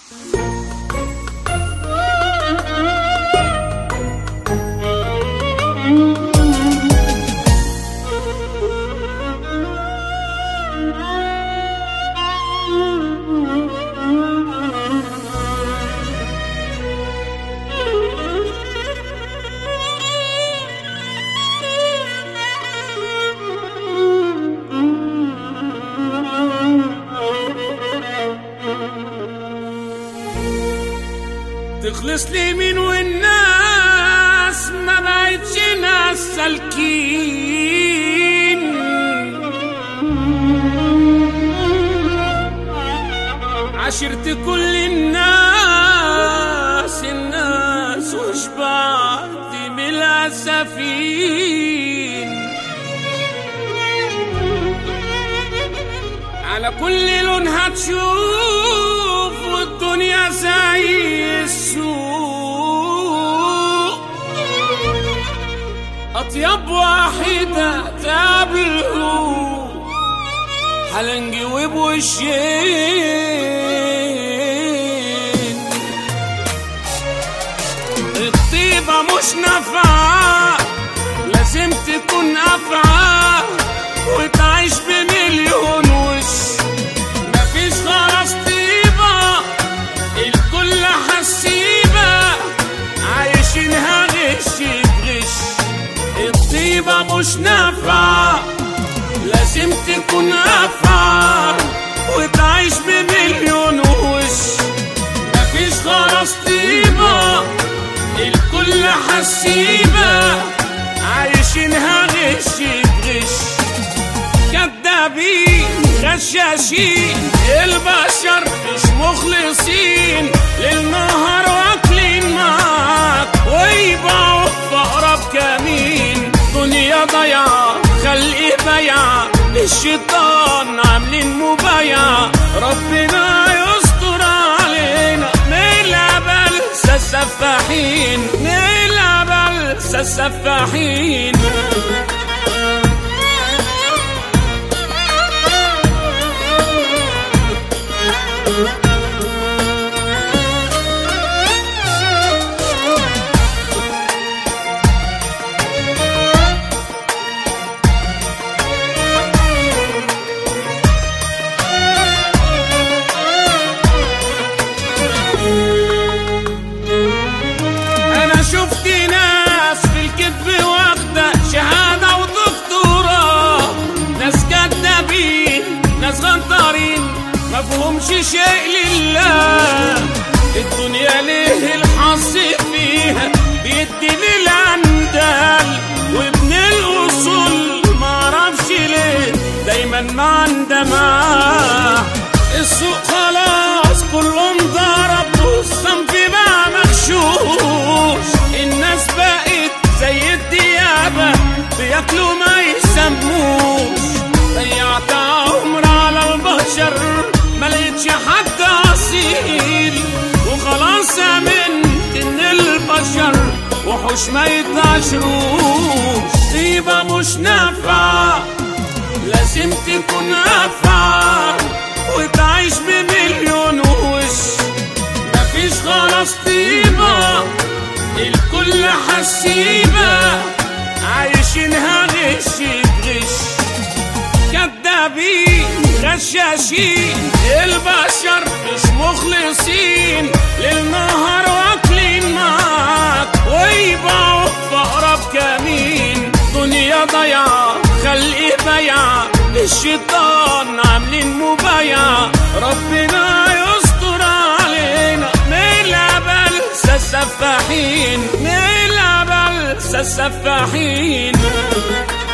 تخلص لي من والناس ما بقتش ناس سالكين عشرت كل الناس الناس وشبعت من الأسفين على كل لون هتشوف والدنيا زي السوق أطيب واحدة تقابله هلنجوي بوشين الطيبة مش نافعة لازم تكون أفعى وتعيش بمليون وش مفيش خلاص طيبة الكل حسيبة عايشينها غش بغش الطيبة مش نافعة لازم تكون أفعى وتعيش بمليون وش مفيش خلاص طيبة الكل حسيبة عايشينها غش بغش كدابين غشاشين البشر مش مخلصين للنهار واكلين معاك ويبقوا في اقرب كمين دنيا ضيعة خلقي بيعة للشيطان عاملين مبايعة ربنا يستر علينا نلعب لسه السفاحين نلعب لسه السفاحين انا شفت ناس في الكذب واخده شهاده ودكتوراه ناس كدابين ناس غدارين مفهومش شيء لله الدنيا ليه الحظ فيها بيدي للاندال وابن الاصول معرفش ليه دايما ما عنده معاه السوق خلاص كلهم ضرب والصنف بقى مغشوش الناس بقت زي الديابة بياكلوا ما يسموش ضيعت عمر على البشر ما لقيتش حد اصيل وخلاص امنت ان البشر وحوش ما يتعشروش طيبة مش نافعة لازم تكون أفعى وتعيش بمليون وش مفيش خلاص طيبة الكل حسيبة عايشينها غش بغش كدابين غشاشين البشر مش مخلصين للنهار واكلين معاك ويبقوا في اقرب كمين دنيا ضيعة خلقي بيعة للشيطان عاملين مبايعة ربنا يستر علينا نلعب لسه السفاحين نلعب لسه السفاحين